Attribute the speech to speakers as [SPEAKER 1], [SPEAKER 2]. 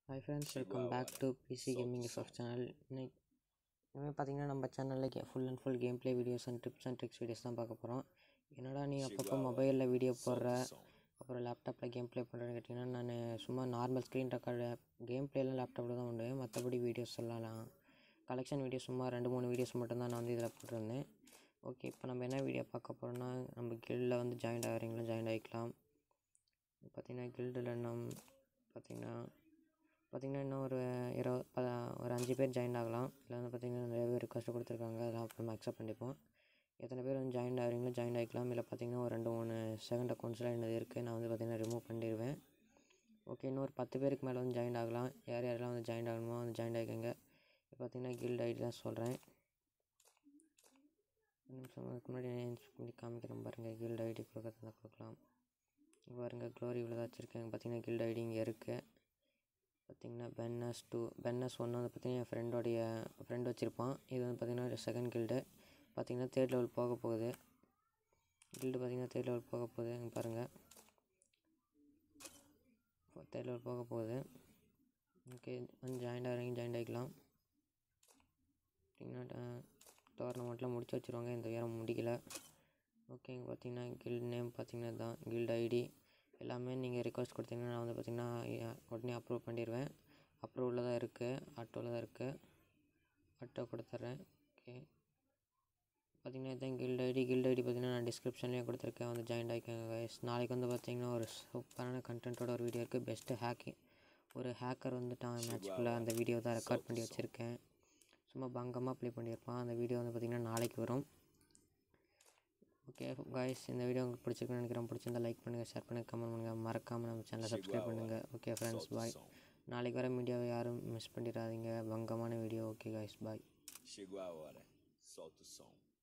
[SPEAKER 1] Hi friends welcome back to PC gaming FF channel இன்னைக்கு இனிமேல் பார்த்தீங்கன்னா நம்ம சேனலில் கே full and full game play videos and tips and tricks videos தான் பார்க்க போகிறோம் என்னடா நீ அப்பப்போ மொபைலில் வீடியோ போடுற அப்புறம் லேப்டாப்பில் கேம் ப்ளே பண்ணுறேன்னு கேட்டிங்கன்னா நான் சும்மா நார்மல் ஸ்க்ரீன் ரெக்கார்டு கேம் ப்ளேலாம் லேப்டாப்பில் தான் உண்டு மற்றபடி வீடியோஸ் சொல்லலாம் கலெக்ஷன் வீடியோஸ் சும்மா ரெண்டு மூணு வீடியோஸ் மட்டும்தான் நான் வந்து இதில் போட்டிருந்தேன் ஓகே இப்போ நம்ம என்ன வீடியோ பார்க்க போகிறோம்னா நம்ம கில்டில் வந்து ஜாயின்ட் ஆகிறீங்களா ஜாயின்ட் ஆகிக்கலாம் பார்த்திங்கன்னா கில்டில் நம் பார்த்திங்கன்னா பார்த்திங்கன்னா இன்னும் ஒரு இருபது ப ஒரு அஞ்சு பேர் ஜாயின் ஆகலாம் இல்லை வந்து பார்த்திங்கன்னா நிறைய பேர் ரிக்வஸ்ட் கொடுத்துருக்காங்க அதெல்லாம் அப்புறமா அக்செப்ட் பண்ணிப்போம் எத்தனை பேர் வந்து ஜாயின் ஆகிறீங்களோ ஜாயின் ஆகிக்கலாம் இல்லை பார்த்திங்கன்னா ஒரு ரெண்டு மூணு செகண்ட் அக்கௌண்ட்ஸ்லாம் என்னது இருக்குது நான் வந்து பார்த்திங்கன்னா ரிமூவ் பண்ணிடுவேன் ஓகே இன்னும் ஒரு பத்து பேருக்கு மேலே வந்து ஜாயின் ஆகலாம் யார் யாரெல்லாம் வந்து ஜாயின் ஆகணுமோ வந்து ஜாயின் ஆகிக்கோங்க இப்போ பார்த்திங்கன்னா கில்ட் ஐடி தான் சொல்கிறேன் ஒரு நிமிஷம் அதுக்கு முன்னாடி பண்ணி காமிக்கிறேன் பாருங்கள் கில்ட் ஐடி கொடுக்கறதா கொடுக்கலாம் இங்கே பாருங்கள் க்ளோரி இவ்வளோ தான் வச்சுருக்கேன் பார்த்திங்கன்னா கில்ட் ஐடி இங்கே இருக்குது பார்த்திங்கன்னா பென்னஸ் டூ பென்னஸ் ஒன்று வந்து பார்த்திங்கன்னா என் ஃப்ரெண்டோடைய ஃப்ரெண்ட் வச்சுருப்பான் இது வந்து பார்த்திங்கன்னா செகண்ட் கில்டு பார்த்திங்கன்னா தேர்ட் லெவல் போக போகுது கில்டு பார்த்திங்கன்னா தேர்ட் லெவல் போக போகுது இங்கே பாருங்கள் தேர்ட் லெவல் போக போகுது ஓகே வந்து ஜாயின்ட் ஆகிறீங்க ஜாயின்ட் ஆகிக்கலாம் பார்த்திங்கன்னா டோர்னமெண்ட்லாம் முடிச்சு வச்சுருவாங்க இந்த உயரம் முடிக்கல ஓகே இங்கே பார்த்தீங்கன்னா கில்டு நேம் பார்த்தீங்கன்னா தான் கில்டு ஐடி எல்லாமே நீங்கள் ரிக்வஸ்ட் கொடுத்தீங்கன்னா நான் வந்து பார்த்திங்கன்னா உடனே அப்ரூவ் பண்ணிடுவேன் அப்ரூவில் தான் இருக்குது ஆட்டோவில் தான் இருக்குது ஆட்டோ கொடுத்துட்றேன் ஓகே பார்த்திங்கன்னா இதான் கில்டு ஐடி கில்டு ஐடி பார்த்திங்கன்னா நான் டிஸ்கிரிப்ஷன்லேயும் கொடுத்துருக்கேன் வந்து ஜாயின் ஆகிக்கோங்க கைஸ் நாளைக்கு வந்து பார்த்திங்கன்னா ஒரு சூப்பரான கண்டென்ட்டோட ஒரு வீடியோ இருக்குது பெஸ்ட்டு ஹேக்கிங் ஒரு ஹேக்கர் வந்துட்டான் மேட்ச்குள்ளே அந்த வீடியோ தான் ரெக்கார்ட் பண்ணி வச்சுருக்கேன் சும்மா பங்கமாக ப்ளே பண்ணியிருப்பான் அந்த வீடியோ வந்து பார்த்திங்கன்னா நாளைக்கு வரும் ஓகே காய்ஸ் இந்த வீடியோ உங்களுக்கு பிடிச்சிருக்குன்னு நினைக்கிறேன் பிடிச்சிருந்தா லைக் பண்ணுங்கள் ஷேர் பண்ணுங்கள் கமெண்ட் பண்ணுங்கள் மறக்காமல் நம்ம சேனலை சப்ஸ்கிரைப் பண்ணுங்கள் ஓகே ஃப்ரெண்ட்ஸ் பாய் நாளைக்கு வர வீடியோவை யாரும் மிஸ் பண்ணிடாதீங்க பங்கமான video okay guys bye
[SPEAKER 2] Chegou a hora. Solta o som.